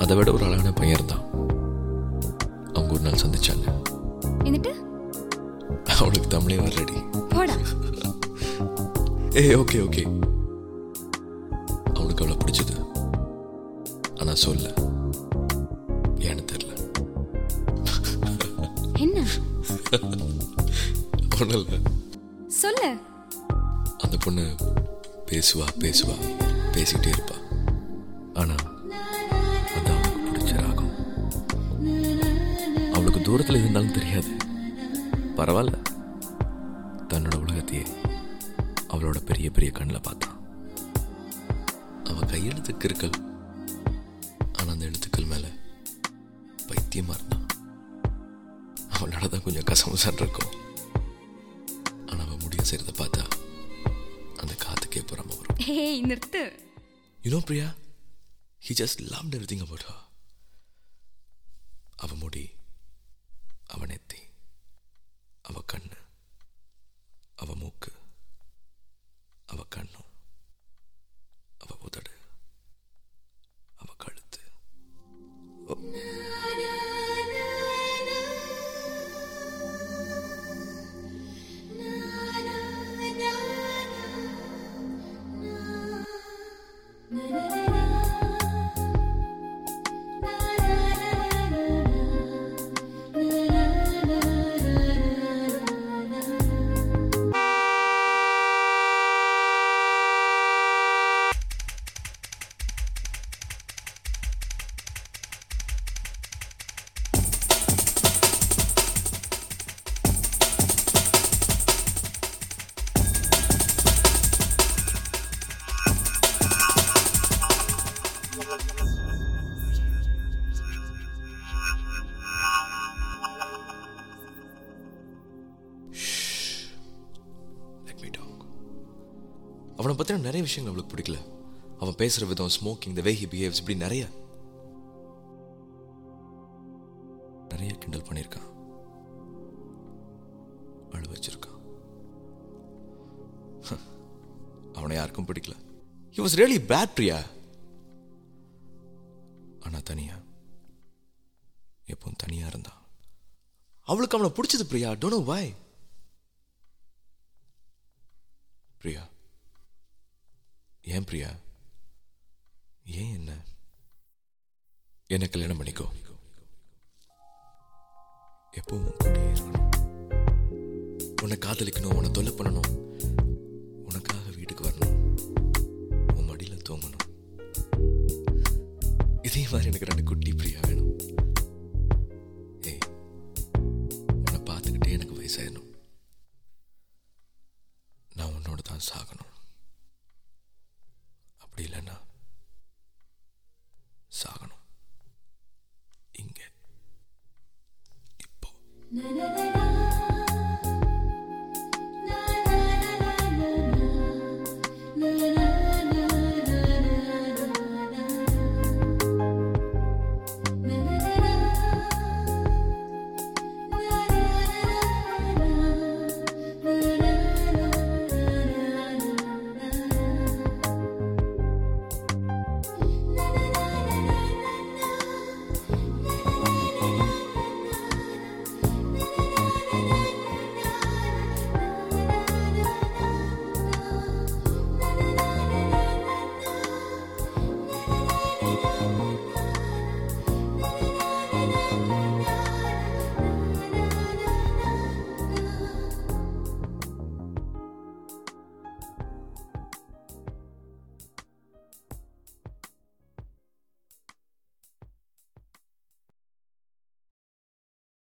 அதை விட ஒரு அழகான பையன் இருந்தான் அவங்க ஒரு நாள் சந்திச்சாங்க എന്നിട്ട് அவனுக்கு தமிழே வரலடி പോടാ ஏய் ஓகே ஓகே அவனுக்கு அவளை பிடிச்சது ஆனா சொல்ல ஏன்னு தெரியல என்ன ஒன்றும் இல்லை சொல்லு அந்த பொண்ணு பேசுவா பேசுவா பேசிக்கிட்டே இருப்பா ஆனா அது அவனுக்கு பிடிச்ச ராகம் அவளுக்கு தூரத்தில் இருந்தாலும் தெரியாது பரவாயில்ல தன்னோட உலகத்தையே அவளோட பெரிய பெரிய கண்ணில் பார்த்தான் அவ கையெழுத்து கிறுக்கல் ஆனா அந்த எழுத்துக்கள் மேல பைத்தியமா இருந்தான் அவளோட தான் கொஞ்சம் கசமுசான் இருக்கும் ஆனா அவன் முடிய செய்யறத பார்த்தா அந்த காத்துக்கே புறம்ப வரும் ഹേയ് നിർത്ത് You know, Priya, he just loved everything about her. அவ முடி அவ நெத்தி அவ கண்ணு அவ மூக்கு அவ கண்ணு அவ உதடு அவ கழுத்து ஓ. Let me talk. அவனை பற்றின நிறைய விஷயங்கள் அவளுக்கு பிடிக்கல அவன் பேசுற விதம் smoking the way he behaves இப்படி நிறைய நிறைய கிண்டல் பண்ணியிருக்கான் அழு வச்சிருக்கான் அவனை யாருக்கும் பிடிக்கல he was really bad Priya ஆனா தனியா எப்பவும் தனியா இருந்தான் அவளுக்கு அவனை பிடிச்சது Priya don't know why Priya ஏன் பிரியா ஏன் என்ன என்ன கல்யாணம் பண்ணிக்கோ எப்பவும் உன் கூடயே இருக்கணும் உன்னை காதலிக்கணும் உன்னை தொல்லை பண்ணணும் உனக்காக வீட்டுக்கு வரணும் உன் மடியில் தூங்கணும் இதே மாதிரி எனக்கு ரெண்டு குட்டி பிரியா வேணும் ஏய் உன்னை பார்த்துக்கிட்டே எனக்கு வயசாயிடணும் நான் உன்னோட தான் சாகணும்